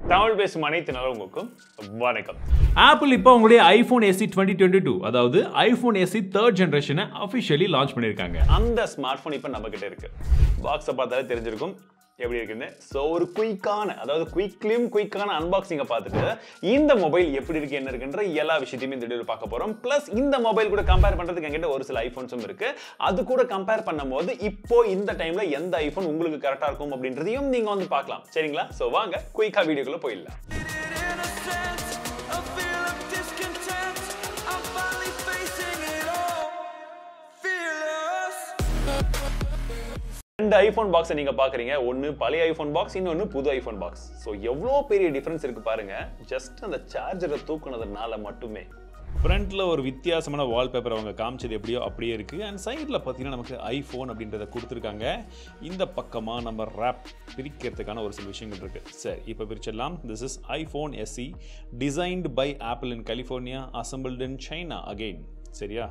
தமிழ் பேசும் அனைத்து நலவுக்கும் வணக்கம் ஆப்பிள் இப்போ உங்களுடைய iPhone SE twenty twenty two அதாவது ஐஃபோன் எஸ்சி தேர்ட் ஜென்ரேஷனை அஃபிஷியலி லான்ச் பண்ணியிருக்காங்க அந்த ஸ்மார்ட் ஃபோன் இப்போ நம்ம கிட்ட இருக்கு பாக்ஸை பார்த்தாலே தெரிஞ்சிருக்கும் எப்படி இருக்குன்னு ஸோ ஒரு குயிக்கான அதாவது குயிக்லியும் குயிக்கான அன்பாக்சிங்கை பார்த்துட்டு இந்த மொபைல் எப்படி இருக்கு என்ன இருக்குன்ற எல்லா விஷயத்தையுமே இந்த வீடியோவில் பார்க்க போறோம் ப்ளஸ் இந்த மொபைல் கூட கம்பேர் பண்றதுக்கு என்கிட்ட ஒரு சில ஐஃபோன்ஸும் இருக்கு அது கூட கம்பேர் பண்ணும்போது இப்போ இந்த டைம்ல எந்த ஐஃபோன் உங்களுக்கு கரெக்டாக இருக்கும் அப்படின்றதையும் நீங்க வந்து பார்க்கலாம் சரிங்களா ஸோ வாங்க குயிக்கா வீடியோக்குள்ள போயிடலாம் innocence, a feel of discontent. I'm finally facing it all. Fearless. ரெண்டு ஐஃபோன் பாக்ஸை நீங்க பாக்குறீங்க ஒன்னு பழைய ஐஃபோன் பாக்ஸ் இன்னொன்னு புது ஐஃபோன் பாக்ஸ் ஸோ எவ்வளோ பெரிய டிஃபரன்ஸ் இருக்கு பாருங்க ஜஸ்ட் அந்த சார்ஜரை தூக்குனதுனால மட்டுமே ஃப்ரண்ட்டில் ஒரு வித்தியாசமான வால்பேப்பர் அவங்க காமிச்சது எப்படியோ அப்படியே இருக்குது அண்ட் சைடில் பார்த்தீங்கன்னா நமக்கு ஐஃபோன் அப்படின்றத கொடுத்துருக்காங்க இந்த பக்கமாக நம்ம ரேப் பிரிக்கிறதுக்கான ஒரு சில விஷயங்கள் இருக்குது சரி இப்போ பிரிச்சிடலாம் this is iPhone SE designed by Apple in California assembled in China again சரியா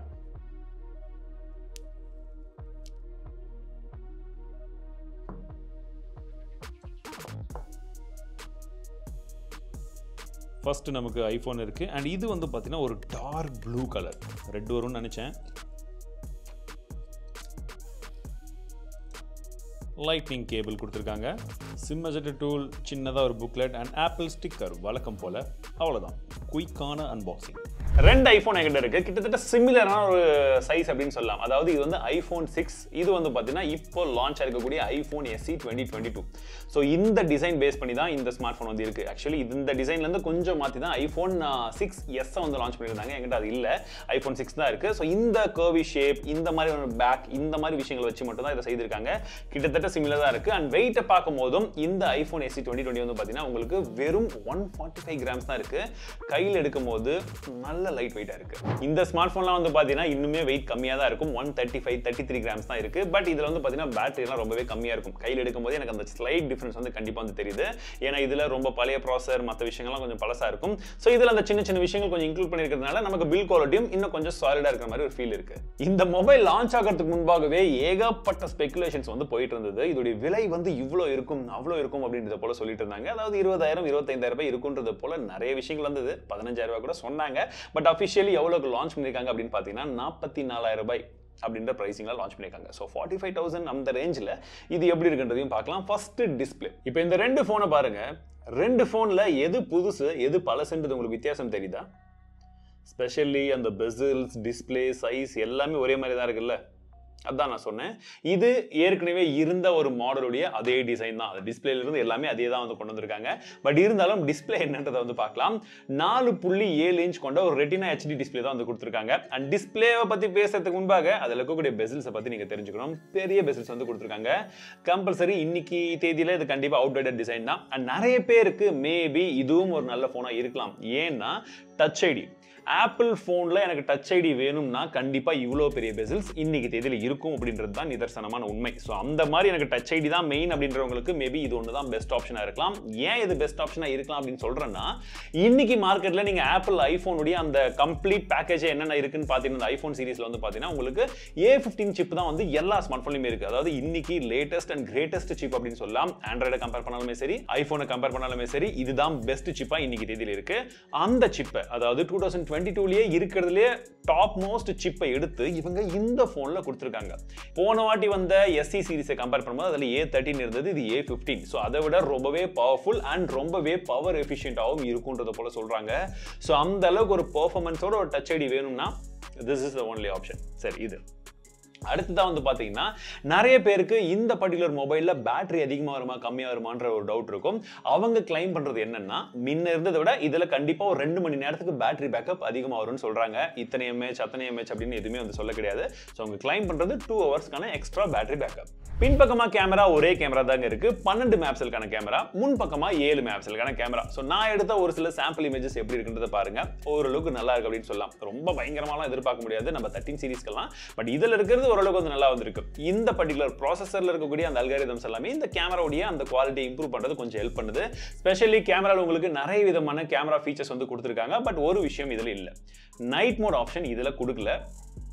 ஃபர்ஸ்ட் நமக்கு ஐஃபோன் இருக்குது அண்ட் இது வந்து பார்த்தீங்கன்னா ஒரு டார்க் ப்ளூ கலர் ரெட் வரும்னு நினச்சேன் லைட்னிங் கேபிள் கொடுத்துருக்காங்க சிம் அஜெக்டர் டூல் சின்னதாக ஒரு புக்லெட் அண்ட் ஆப்பிள் ஸ்டிக்கர் வழக்கம் போல் அவ்வளோதான் குயிக்கான அன்பாக்சிங் ரெண்டு ஐஃபோன் என்கிட்ட இருக்கு கிட்டத்தட்ட சிமிலரான ஒரு சைஸ் அப்படின்னு சொல்லலாம் அதாவது இது வந்து ஐஃபோன் சிக்ஸ் இது வந்து பார்த்தீங்கன்னா இப்போ லான்ச் ஆயிருக்கக்கூடிய iPhone SE twenty twenty two so இந்த டிசைன் பேஸ் பண்ணி தான் இந்த ஸ்மார்ட் ஃபோன் வந்து இருக்கு ஆக்சுவலி இந்த டிசைன்லேருந்து கொஞ்சம் மாற்றி தான் ஐஃபோன் சிக்ஸ் எஸ்ஸை வந்து லான்ச் பண்ணியிருந்தாங்க என்கிட்ட அது இல்லை ஐஃபோன் சிக்ஸ் தான் இருக்கு ஸோ இந்த கர்வி ஷேப் இந்த மாதிரி ஒரு பேக் இந்த மாதிரி விஷயங்களை வச்சு மட்டும் தான் இதை செய்திருக்காங்க கிட்டத்தட்ட சிமிலர் தான் இருக்கு அண்ட் வெயிட்டை பார்க்கும் போதும் இந்த ஐஃபோன் எஸ்சி டுவெண்ட்டி டுவெண்ட்டி வந்து பார்த்தீங்கன்னா உங்களுக்கு வெறும் ஒன் ஃபார்ட்டி ஃபைவ் கிராம்ஸ் தான் இருக்கு கையில் எடுக்கும் போது நல்ல லைட் வெயிட்டாக இருக்கு இந்த ஸ்மார்ட் ஃபோன்லாம் வந்து பார்த்தீங்கன்னா இன்னுமே வெயிட் கம்மியாக தான் இருக்கும் one thirty five thirty three grams தான் இருக்கு பட் இதில் வந்து பார்த்தீங்கன்னா பேட்டரிலாம் ரொம்பவே கம்மியாக இருக்கும் கையில் எடுக்கும் போது எனக்கு அந்த ஸ்லைட் டிஃபரன்ஸ் வந்து கண்டிப்பாக வந்து தெரியுது ஏன்னா இதில் ரொம்ப பழைய ப்ராசர் மற்ற விஷயங்கள்லாம் கொஞ்சம் பழசாக இருக்கும் ஸோ இதில் அந்த சின்ன சின்ன விஷயங்கள் கொஞ்சம் இன்க்ளூட் பண்ணியிருக்கிறதுனால நமக்கு பில் குவாலிட்டியும் இன்னும் கொஞ்சம் சாலிடாக இருக்கிற மாதிரி ஒரு ஃபீல் இருக்கு இந்த மொபைல் லான்ச் ஆகிறதுக்கு முன்பாகவே ஏகப்பட்ட ஸ்பெகுலேஷன்ஸ் வந்து போயிட்டு இருந்தது இதோடைய விலை வந்து இவ்வளோ இருக்கும் அவ்வளோ இருக்கும் அப்படின்றத போல சொல்லிட்டு இருந்தாங்க அதாவது இருபதாயிரம் இருபத்தைந்தாயிரம் ரூபாய் இருக்குன்றது போல நிறைய விஷயங்கள் வந்தது பதினஞ்சாயிரம் ரூபாய் கூட சொன்னாங்க பட் அஃபிஷியலி எவ்வளோக்கு லான்ச் பண்ணியிருக்காங்க அப்படின்னு பார்த்தீங்கன்னா நாற்பத்தி நாலாயிரம் ரூபாய் அப்படின்ற ப்ரைசிங்கில் லான்ச் பண்ணியிருக்காங்க ஸோ ஃபார்ட்டி ஃபைவ் தௌசண்ட் அந்த ரேஞ்சில் இது எப்படி இருக்குன்றதையும் பார்க்கலாம் ஃபர்ஸ்ட் டிஸ்பிளே இப்போ இந்த ரெண்டு ஃபோனை பாருங்க ரெண்டு ஃபோனில் எது புதுசு எது பழசுன்றது உங்களுக்கு வித்தியாசம் தெரியுதா ஸ்பெஷலி அந்த பெசில்ஸ் டிஸ்பிளே சைஸ் எல்லாமே ஒரே மாதிரி தான் இருக்குல்ல அதான் நான் சொன்னேன் இது ஏற்கனவே இருந்த ஒரு மாடலுடைய அதே டிசைன் தான் அது டிஸ்பிளேல இருந்து எல்லாமே அதே தான் வந்து கொண்டு வந்திருக்காங்க பட் இருந்தாலும் டிஸ்பிளே என்னன்றதை வந்து பார்க்கலாம் நாலு புள்ளி ஏழு இன்ச் கொண்ட ஒரு ரெட்டினா ஹெச்டி டிஸ்பிளே தான் வந்து கொடுத்துருக்காங்க அண்ட் டிஸ்பிளேவை பற்றி பேசுறதுக்கு முன்பாக அதில் இருக்கக்கூடிய பெசில்ஸை பற்றி நீங்கள் தெரிஞ்சுக்கணும் பெரிய பெசில்ஸ் வந்து கொடுத்துருக்காங்க கம்பல்சரி இன்னைக்கு தேதியில் இது கண்டிப்பாக அவுடேட்டட் டிசைன் தான் அண்ட் நிறைய பேருக்கு மேபி இதுவும் ஒரு நல்ல ஃபோனாக இருக்கலாம் ஏன்னா டச் ஐடி ஆப்பிள் ஃபோனில் எனக்கு டச் ஐடி வேணும்னா கண்டிப்பாக இவ்வளோ பெரிய பெசில்ஸ் இன்னைக்கு தேதியில் இருக்கும் அப்படின்றது தான் நிதர்சனமான உண்மை ஸோ அந்த மாதிரி எனக்கு டச் ஐடி தான் மெயின் அப்படின்றவங்களுக்கு மேபி இது ஒன்று தான் பெஸ்ட் ஆப்ஷனாக இருக்கலாம் ஏன் இது பெஸ்ட் ஆப்ஷனாக இருக்கலாம் அப்படின்னு சொல்கிறேன்னா இன்னைக்கு மார்க்கெட்டில் நீங்கள் ஆப்பிள் ஐஃபோனுடைய அந்த கம்ப்ளீட் பேக்கேஜ் என்னென்ன இருக்குன்னு பார்த்தீங்கன்னா இந்த ஐஃபோன் சீரிஸில் வந்து பார்த்தீங்கன்னா உங்களுக்கு ஏ ஃபிஃப்டீன் சிப் தான் வந்து எல்லா ஸ்மார்ட் ஃபோன்லையுமே இருக்குது அதாவது இன்னைக்கு லேட்டஸ்ட் அண்ட் கிரேட்டஸ்ட் சிப் அப்படின்னு சொல்லலாம் ஆண்ட்ராய்டை கம்பேர் பண்ணாலுமே சரி ஐஃபோனை கம்பேர் பண்ணாலுமே சரி இதுதான் பெஸ்ட் சிப்பாக இன்னைக்கு தேதியில் இருக்கு அந்த சிப்பை அதாவது டூ தௌசண்ட் டுவெண்ட்டி டூலேயே இருக்கிறதுலே டாப் மோஸ்ட் சிப்பை எடுத்து இவங்க இந்த ஃபோனில் கொடுத்துருக்காங்க போன வாட்டி வந்த எஸ்சி சீரிஸை கம்பேர் பண்ணும்போது அதில் ஏ தேர்ட்டின் இருந்தது இது ஏ ஃபிஃப்டீன் ஸோ அதை விட ரொம்பவே பவர்ஃபுல் அண்ட் ரொம்பவே பவர் எஃபிஷியன்ட்டாகவும் இருக்குன்றத போல சொல்கிறாங்க ஸோ அந்த அளவுக்கு ஒரு பெர்ஃபார்மன்ஸோட ஒரு டச் ஐடி வேணும்னா this is the only option சரி இது அடுத்ததாக வந்து பார்த்தீங்கன்னா நிறைய பேருக்கு இந்த பர்டிகுலர் மொபைலில் பேட்டரி அதிகமாக வருமா கம்மியாக வருமான்ற ஒரு டவுட் இருக்கும் அவங்க கிளைம் பண்ணுறது என்னன்னா முன்ன இருந்ததை விட இதில் கண்டிப்பாக ஒரு ரெண்டு மணி நேரத்துக்கு பேட்டரி பேக்கப் அதிகமாக வரும்னு சொல்கிறாங்க இத்தனை எம்ஏஹெச் அத்தனை எம்ஏஹெச் அப்படின்னு எதுவுமே வந்து சொல்ல கிடையாது ஸோ அவங்க கிளைம் பண்ணுறது டூ ஹவர்ஸ்க்கான எக்ஸ்ட்ரா பேட்டரி பேக்கப் பின்பக்கமாக கேமரா ஒரே கேமரா தாங்க இருக்கு பன்னெண்டு மேப்சலுக்கான கேமரா முன் பக்கமாக ஏழு மேப்சலுக்கான கேமரா ஸோ நான் எடுத்த ஒரு சில சாம்பிள் இமேஜஸ் எப்படி இருக்குன்றத பாருங்க ஓரளவுக்கு நல்லா இருக்கு அப்படின்னு சொல்லலாம் ரொம்ப பயங்கரமாலாம் எதிர்பார்க்க முடியாது நம்ம தேர்ட்டின் சீரிஸ்க்கெல்லாம் பட் இதில் இருக்கிறது ஓரளவுக்கு வந்து நல்லா வந்திருக்கு இந்த பர்டிகுலர் ப்ராசஸரில் இருக்கக்கூடிய அந்த அல்காரிதம்ஸ் எல்லாமே இந்த கேமராவுடைய அந்த குவாலிட்டி இம்ப்ரூவ் பண்ணுறது கொஞ்சம் ஹெல்ப் பண்ணுது ஸ்பெஷலி கேமராவில் உங்களுக்கு நிறைய விதமான கேமரா ஃபீச்சர்ஸ் வந்து கொடுத்துருக்காங்க பட் ஒரு விஷயம் இதில் இல்லை நைட் மோட் ஆப்ஷன் இதில் கொடுக்கல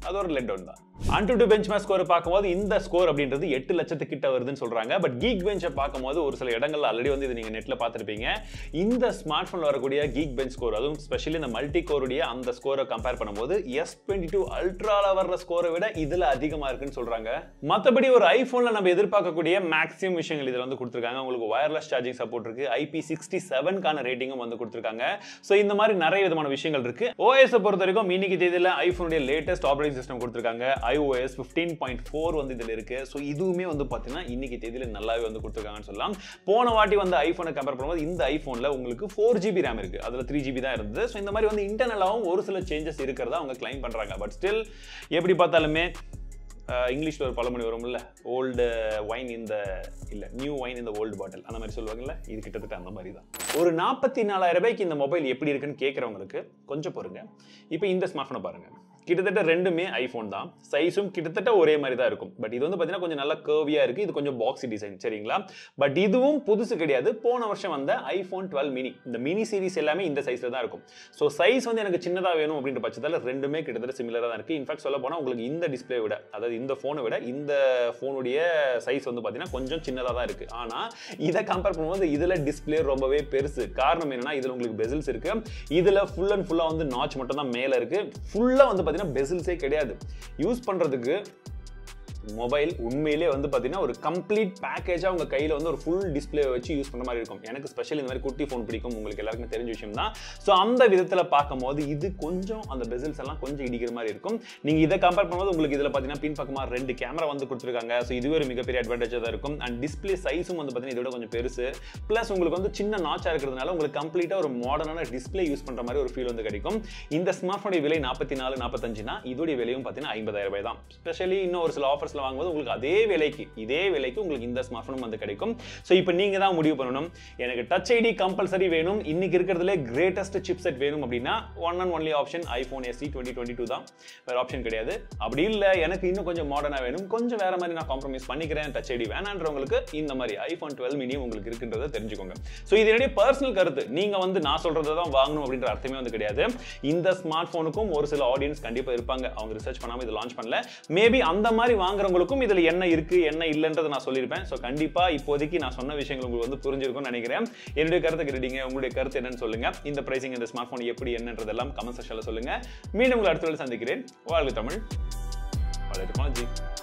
அது ஒரு லெட் டவுன் தான் அன்டு டு பெஞ்ச் மேக் ஸ்கோர் பார்க்கும்போது இந்த ஸ்கோர் அப்படின்றது எட்டு லட்சத்து கிட்ட வருதுன்னு சொல்றாங்க பட் கீக் பெஞ்சை பார்க்கும்போது ஒரு சில இடங்கள்ல ஆல்ரெடி வந்து இது நீங்க நெட்ல பார்த்துருப்பீங்க இந்த ஸ்மார்ட் போன்ல வரக்கூடிய கீக் பெஞ்ச் ஸ்கோர் அதுவும் ஸ்பெஷலி இந்த மல்டி கோருடைய அந்த ஸ்கோரை கம்பேர் பண்ணும்போது எஸ் டுவெண்ட்டி டூ அல்ட்ரால வர்ற ஸ்கோரை விட இதுல அதிகமா இருக்குன்னு சொல்றாங்க மற்றபடி ஒரு ஐபோன்ல நம்ம எதிர்பார்க்கக்கூடிய மேக்ஸிமம் விஷயங்கள் இதுல வந்து கொடுத்துருக்காங்க உங்களுக்கு வயர்லெஸ் சார்ஜிங் சப்போர்ட் இருக்கு ஐபி சிக்ஸ்டி செவன்கான ரேட்டிங்கும் வந்து கொடுத்துருக்காங்க ஸோ இந்த மாதிரி நிறைய விதமான விஷயங்கள் இருக்கு ஓஎஸ் பொறுத்த வரைக்கும் இன்னைக்கு தேதியில் ஐபோனுடைய லேட்டஸ்ட் ஆப்ரேட்டிங் சிஸ்டம் கொடுத்துருக்காங்க iOS ஃபிஃப்டீன் பாயிண்ட் ஃபோர் வந்து இதில் இருக்கு ஸோ இதுவுமே வந்து பார்த்தீங்கன்னா இன்னைக்கு தேதியில் நல்லாவே வந்து கொடுத்துருக்காங்கன்னு சொல்லலாம் போன வாட்டி வந்து ஐஃபோனை கம்பேர் பண்ணும்போது இந்த ஐஃபோனில் உங்களுக்கு ஃபோர் ஜிபி ரேம் இருக்கு அதில் த்ரீ ஜிபி தான் இருந்தது ஸோ இந்த மாதிரி வந்து இன்டர்னலாகவும் ஒரு சில சேஞ்சஸ் இருக்கிறதா அவங்க கிளைம் பண்ணுறாங்க பட் ஸ்டில் எப்படி பார்த்தாலுமே அஹ் இங்கிலீஷ்ல ஒரு பழமொழி வரும்ல ஓல்டு வைன் இந்த இல்ல நியூ வைன் இந்த ஓல்டு பாட்டில் அந்த மாதிரி சொல்லுவாங்கல்ல இது கிட்டத்தட்ட அந்த மாதிரி தான் ஒரு நாற்பத்தி நாலாயிரம் ரூபாய்க்கு இந்த மொபைல் எப்படி இருக்குன்னு கேட்குறவங்களுக்கு கொஞ்சம் பொறுங்க இப்போ இந்த ஸ்மார்ட் ஃபோனை பாருங்க கிட்டத்தட்ட ரெண்டுமே ஐஃபோன் தான் சைஸும் கிட்டத்தட்ட ஒரே மாதிரி தான் இருக்கும் பட் இது வந்து பார்த்தீங்கன்னா கொஞ்சம் நல்லா கர்வியா இருக்கு இது கொஞ்சம் பாக்ஸி டிசைன் சரிங்களா பட் இதுவும் புதுசு கிடையாது போன வருஷம் வந்த ஐஃபோன் டுவெல் மினி இந்த மினி சீரிஸ் எல்லாமே இந்த சைஸ்ல தான் இருக்கும் ஸோ சைஸ் வந்து எனக்கு சின்னதாக வேணும் அப்படின்ற பட்சத்தில் ரெண்டுமே கிட்டத்தட்ட சிமிலராக தான் இருக்கு இன்ஃபேக்ட் சொல்ல போனால் உங்களுக்கு இந்த டிஸ்பிளே விட அதாவது இந்த ஃபோனை விட இந்த ஃபோனுடைய சைஸ் வந்து பார்த்தீங்கன்னா கொஞ்சம் சின்னதாக தான் இருக்கு ஆனால் இதை கம்பேர் பண்ணும்போது இதில் டிஸ்பிளே ரொம்பவே பெருசு காரணம் என்னன்னா இதில் உங்களுக்கு பெசில்ஸ் இருக்கு இதில் ஃபுல் அண்ட் ஃபுல்லாக வந்து நாச் மட்டும் தான் மேலே இருக்கு ஃபுல்லாக வந்து பார்த்தீங்கன்னா பெசில்ஸே கிடையாது யூஸ் பண்ணுறதுக்கு மொபைல் உண்மையிலே வந்து பார்த்தீங்கன்னா ஒரு கம்ப்ளீட் பேக்கேஜாக உங்கள் கையில் வந்து ஒரு ஃபுல் டிஸ்பிளே வச்சு யூஸ் பண்ண மாதிரி இருக்கும் எனக்கு ஸ்பெஷல் இந்த மாதிரி குட்டி ஃபோன் பிடிக்கும் உங்களுக்கு எல்லாருக்கும் தெரிஞ்ச விஷயம் தான் ஸோ அந்த விதத்தில் பார்க்கும்போது இது கொஞ்சம் அந்த பெசில்ஸ் எல்லாம் கொஞ்சம் இடிக்கிற மாதிரி இருக்கும் நீங்கள் இதை கம்பேர் பண்ணும்போது உங்களுக்கு இதில் பார்த்தீங்கன்னா பின்பக்கமாக ரெண்டு கேமரா வந்து கொடுத்துருக்காங்க ஸோ இதுவே ஒரு மிகப்பெரிய அட்வான்டேஜாக தான் இருக்கும் அண்ட் டிஸ்பிளே சைஸும் வந்து பார்த்தீங்கன்னா இதோட கொஞ்சம் பெருசு ப்ளஸ் உங்களுக்கு வந்து சின்ன நாச்சாக இருக்கிறதுனால உங்களுக்கு கம்ப்ளீட்டாக ஒரு மாடர்னான டிஸ்பிளே யூஸ் பண்ணுற மாதிரி ஒரு ஃபீல் வந்து கிடைக்கும் இந்த ஸ்மார்ட் ஃபோனுடைய விலை நாற்பத்தி நாலு நாற்பத்தஞ்சுனா இதோடைய விலையும் பார்த்தீங்கன்னா ஐம்பதாயிரம் ரூபாய் தான் ஸ்பெஷலி இன்னும் ஒரு சில ஆஃபர்ஸில் வாங்கும்போது உங்களுக்கு அதே விலைக்கு இதே விலைக்கு உங்களுக்கு இந்த ஸ்மார்ட் ஃபோனும் வந்து கிடைக்கும் ஸோ இப்போ நீங்கள் தான் முடிவு பண்ணணும் எனக்கு டச் ஐடி கம்பல்சரி வேணும் இன்னைக்கு இருக்கிறதுல கிரேட்டஸ்ட் சிப் செட் வேணும் அப்படின்னா one and only option iPhone SE twenty twenty two தான் வேறு ஆப்ஷன் கிடையாது அப்படி இல்லை எனக்கு இன்னும் கொஞ்சம் மாடர்னாக வேணும் கொஞ்சம் வேற மாதிரி நான் காம்ப்ரமைஸ் பண்ணிக்கிறேன் டச் ஐடி வேணான்றவங்களுக்கு இந்த மாதிரி ஐஃபோன் டுவெல் மினி உங்களுக்கு இருக்குன்றதை தெரிஞ்சுக்கோங்க ஸோ இது என்னுடைய பர்சனல் கருத்து நீங்கள் வந்து நான் சொல்கிறத தான் வாங்கணும் அப்படின்ற அர்த்தமே வந்து கிடையாது இந்த ஸ்மார்ட் ஃபோனுக்கும் ஒரு சில ஆடியன்ஸ் கண்டிப்பாக இருப்பாங்க அவங்க ரிசர்ச் பண்ணாமல் இது லான்ச் பண்ணல மேபி அந்த மாதிரி வாங்குறவங்களுக்கும் இதில் என்ன இருக்கு என்ன இல்லைன்றதை நான் சொல்லியிருப்பேன் ஸோ கண்டிப்பாக இப்போதைக்கு நான் சொன்ன விஷயங்கள் உங்களுக்கு வந்து புரிஞ்சிருக்கும்னு நினைக்கிறேன் என்னுடைய கருத்தை கேட்டீங்க உங்களுடைய கருத்து என்னன்னு சொல்லுங்க இந்த பிரைசிங் இந்த ஸ்மார்ட் ஃபோன் எப்படி என்னன்றதெல்லாம் கமெண்ட் செக்ஷனில் சொல்லுங்க மீண்டும் உங்களை அடுத்த வேளை சந்திக்கிறேன் வாழ்க தமிழ் வாழ்க டெக்னாலஜி